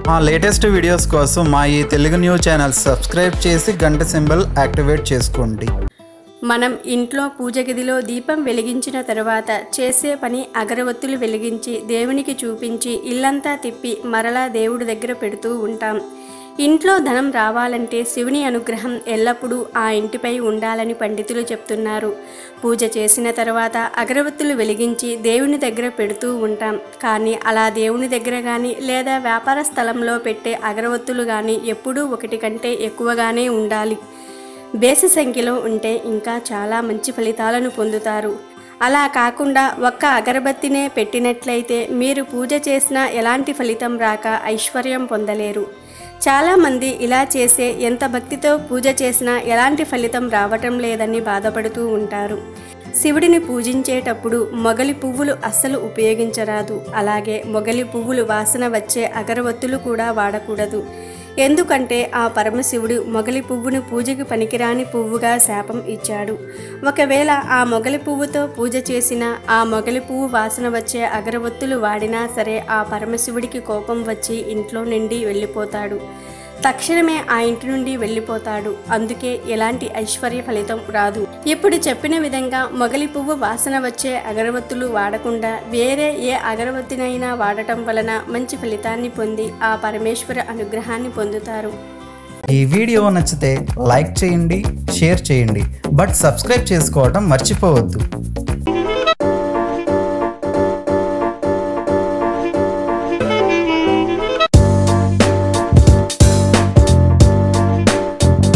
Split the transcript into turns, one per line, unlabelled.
మా latest videos కోసం మా ఈ తెలుగు న్యూస్ ఛానల్ సబ్స్క్రైబ్ చేసి గంట సింబల్ యాక్టివేట్ చేసుకోండి
మనం ఇంట్లో పూజ గదిలో దీపం వెలిగించిన తర్వాత చేసే పని అగరవత్తులు వెలిగించి దేవునికి చూపించి ఇల్లంతా తిప్పి మరలా దేవుడి దగ్గర పెడుతూ ఉంటాం ఇంట్లో ధనం రావాలంటే శివుని అనుగ్రహం ఎల్లప్పుడూ ఆ ఇంటిపై ఉండాలని పండితులు చెప్తున్నారు పూజ చేసిన తర్వాత అగరవత్తులు వెలిగించి దేవుని దగ్గర పెడుతూ ఉంటాం కానీ అలా దేవుని దగ్గర కానీ లేదా వ్యాపార స్థలంలో పెట్టే అగరవత్తులు కానీ ఎప్పుడూ ఒకటి కంటే ఎక్కువగానే ఉండాలి బేసి సంఖ్యలో ఉంటే ఇంకా చాలా మంచి ఫలితాలను పొందుతారు అలా కాకుండా ఒక్క అగరబత్తినే పెట్టినట్లయితే మీరు పూజ చేసినా ఎలాంటి ఫలితం రాక ఐశ్వర్యం పొందలేరు చాలామంది ఇలా చేసే ఎంత భక్తితో పూజ చేసినా ఎలాంటి ఫలితం రావటం లేదని బాధపడుతూ ఉంటారు శివుడిని పూజించేటప్పుడు మొగలి పువ్వులు అస్సలు ఉపయోగించరాదు అలాగే మొగలి పువ్వులు వాసన వచ్చే అగరవత్తులు కూడా వాడకూడదు ఎందుకంటే ఆ పరమశివుడు మొగలి పువ్వును పూజకి పనికిరాని పువ్వుగా శాపం ఇచ్చాడు ఒకవేళ ఆ మొగలి పువ్వుతో పూజ చేసిన ఆ మొగలి పువ్వు వాసన వచ్చే అగరవత్తులు వాడినా సరే ఆ పరమశివుడికి కోపం వచ్చి ఇంట్లో నుండి వెళ్ళిపోతాడు తక్షణమే ఆ ఇంటి నుండి వెళ్ళిపోతాడు అందుకే ఎలాంటి ఐశ్వర్య ఫలితం రాదు ఇప్పుడు చెప్పిన విధంగా మొగలి పువ్వు వాసన వచ్చే అగరవత్తులు వాడకుండా వేరే ఏ అగరవత్తినైనా వాడటం వలన మంచి ఫలితాన్ని పొంది ఆ పరమేశ్వర అనుగ్రహాన్ని పొందుతారు
ఈ వీడియో నచ్చితే లైక్ చేయండి షేర్ చేయండి బట్ సబ్స్క్రైబ్ చేసుకోవడం మర్చిపోవద్దు